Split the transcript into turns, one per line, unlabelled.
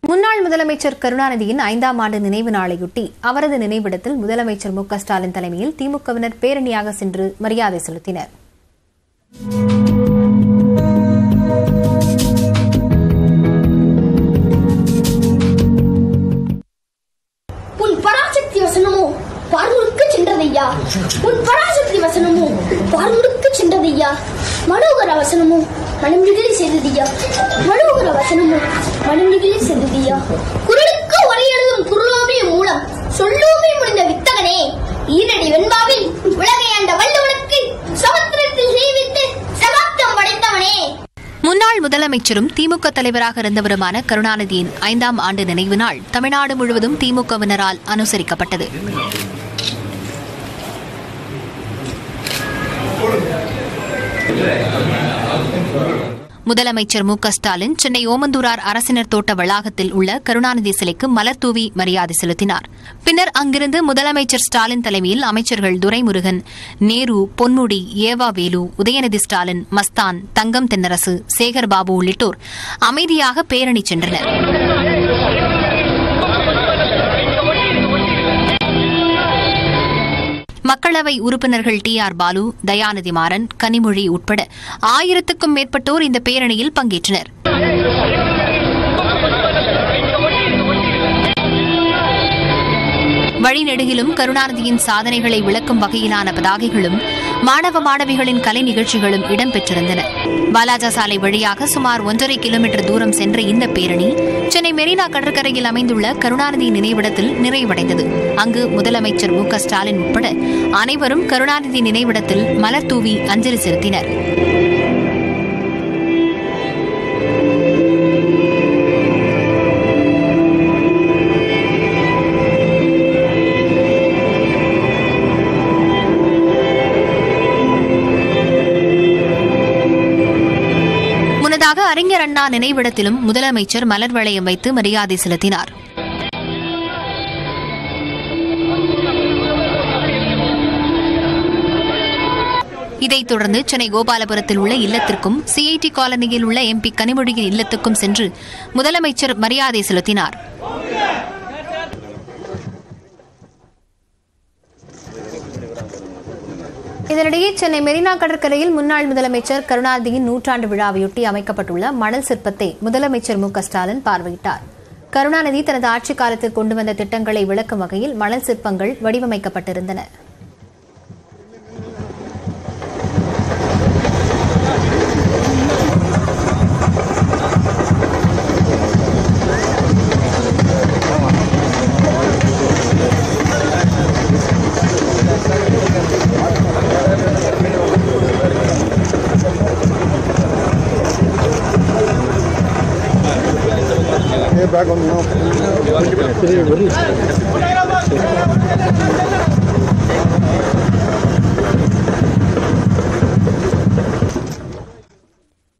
முன்னாள் முதலமைச்சர் கருணாநிதியின் ஐந்தாம் ஆண்டு நினைவு நாளையொட்டி அவரது நினைவிடத்தில் முதலமைச்சர் மு க ஸ்டாலின் தலைமையில் திமுகவினர் பேரணியாக சென்று மரியாதை செலுத்தினர்
உன் பராசக்தி வசனமோ பார்முழுக்கு சென்றதையா உன் பராசக்தி வசனமோ பார்முழுக்கு சென்றதையா மனோகர வசனமோ மனமிகிலி செய்ததையா மனோகர வசனமோ மனமிகிலி செய்ததையா குரலுக்கு ஒளி எழுதும் குரலோவிய மூலம் சொல்லோமே முடிந்த வித்தகனே ஈரடி வெண்பாவில் உலகை ஆண்ட வல்லவனுக்கு சமுத்திரத்தில் செய்வித்து சகாப்தம் படைத்தவனே
முன்னாள் முதலமைச்சரும் திமுக தலைவராக இருந்தவருமான கருணாநிதியின் ஐந்தாம் ஆண்டு நினைவு நாள் தமிழ்நாடு முழுவதும் திமுகவினரால் அனுசரிக்கப்பட்டது முதலமைச்சர் மு க ஸ்டாலின் சென்னை ஓமந்தூரார் அரசினர் தோட்ட வளாகத்தில் உள்ள கருணாநிதி சிலைக்கு மலர் தூவி மரியாதை செலுத்தினார் பின்னர் அங்கிருந்து முதலமைச்சர் ஸ்டாலின் தலைமையில் அமைச்சர்கள் துரைமுருகன் நேரு பொன்முடி ஏவா வேலு உதயநிதி ஸ்டாலின் மஸ்தான் தங்கம் தென்னரசு சேகர் பாபு உள்ளிட்டோர் அமைதியாக பேரணி சென்றனர் மக்களவை உறுப்பினர்கள் டி ஆர் பாலு தயாநிதி மாறன் கனிமொழி உட்பட ஆயிரத்துக்கும் மேற்பட்டோர் இந்த பேரணியில் பங்கேற்றனர் வழிநெடுகிலும் கருணாநிதியின் சாதனைகளை விளக்கும் வகையிலான பதாகைகளும் மாணவ மாணவிகளின் கலை நிகழ்ச்சிகளும் இடம்பெற்றிருந்தன வாலாஜா சாலை வழியாக சுமார் ஒன்றரை கிலோமீட்டர் தூரம் சென்ற இந்த பேரணி சென்னை மெரினா கடற்கரையில் அமைந்துள்ள கருணாநிதி நினைவிடத்தில் நிறைவடைந்தது அங்கு முதலமைச்சர் மு க ஸ்டாலின் உட்பட அனைவரும் கருணாநிதி நினைவிடத்தில் மலர் தூவி அஞ்சலி செலுத்தினர் முன்னதாக அறிஞர் அண்ணா நினைவிடத்திலும் முதலமைச்சர் மலர் வளையம் வைத்து மரியாதை செலுத்தினார் இதைத் தொடர்ந்து சென்னை கோபாலபுரத்தில் உள்ள இல்லத்திற்கும் சிஐடி காலனியில் உள்ள எம்பி கனிமொழியின் இல்லத்துக்கும் சென்று முதலமைச்சர் மரியாதை செலுத்தினார் இதனிடையே சென்னை மெரினா கடற்கரையில் முன்னாள் முதலமைச்சர் கருணாநிதியின் நூற்றாண்டு விழாவையொட்டி அமைக்கப்பட்டுள்ள மணல் சிற்பத்தை முதலமைச்சர் மு க ஸ்டாலின் பார்வையிட்டார் கருணாநிதி தனது ஆட்சிக் காலத்தில் கொண்டு வந்த திட்டங்களை விளக்கும் வகையில் மணல் சிற்பங்கள் வடிவமைக்கப்பட்டிருந்தன
back on now.